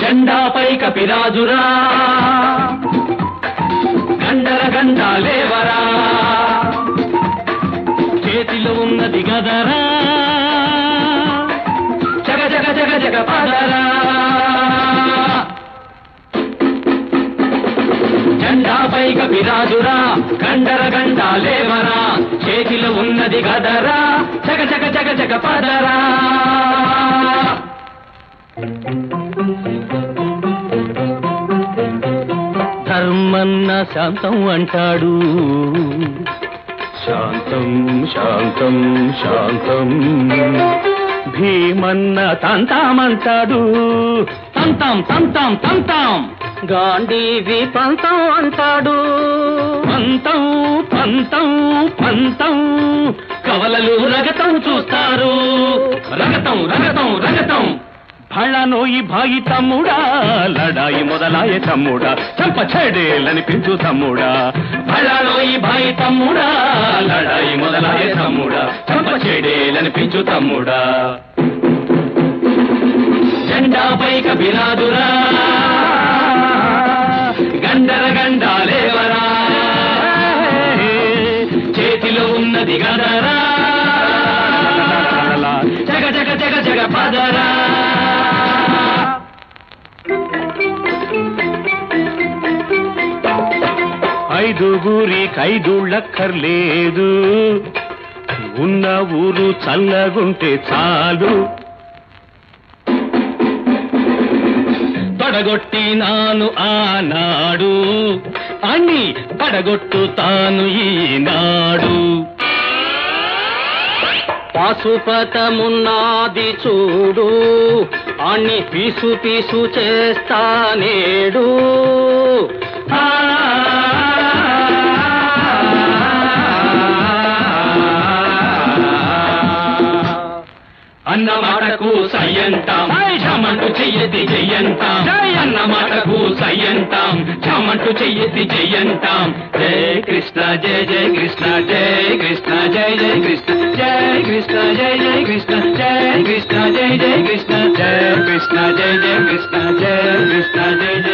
జెండాపై కపిరాజురా గండర గండాలేవరా చేతిలో ఉన్నది గదరా జగ జగ జగ జగ పదరా జెండాపై కపిరాజురా గండర గండాలేవరా చేతిలో ఉన్నది గదరా జగ జగ జగ జగ పదరా ధర్మన్న శాంతం అంటాడు శాంతం శాంతం శాంతం భీమన్న తంతామంటాడు తంతాం తంతాం తంతాం గాంధీవి పంతం అంటాడు పంతం పంతం పంతం కవలలు రగతం చూస్తారు రగతం రగతం రగతం భళనోయి భాయి తమ్ముడా లడాయి మొదలాయ తమ్ముడా చంప చెడేలని పించు తమ్ముడా భళనోయి భాయి తమ్ముడా లడాయి మొదలాయ తమ్ముడా చంప చెడేలని పించు తమ్ముడా జెండాపై కబిరాదురా గండర గండాలేవరా చేతిలో ఉన్నది గదరా జగ జగ జగ జగ పదరా ఐదుగురి కైదుళ్ళక్కర్లేదు ఉన్న ఊరు చల్లగుంటే చాలు పడగొట్టినాను ఆనాడు అని పడగొట్టుతాను ఈనాడు పాశుపతమున్నాది చూడు అన్ని పీసు పీసు చేస్తానేడు ఆ అన్న మాటకు సయ్యంతాం చమంటు చెయ్యతి చెయ్యంతాం అన్న మాటకు సయ్యంతాం చమంటు చెయ్యతి చెయ్యంతాం జయ కృష్ణ జయ జయ కృష్ణ జయ కృష్ణ జయ జయ కృష్ణ జయ కృష్ణ జయ జయ కృష్ణ జయ కృష్ణ జయ జయ కృష్ణ జయ కృష్ణ జయ జయ కృష్ణ జయ కృష్ణ జయ జయ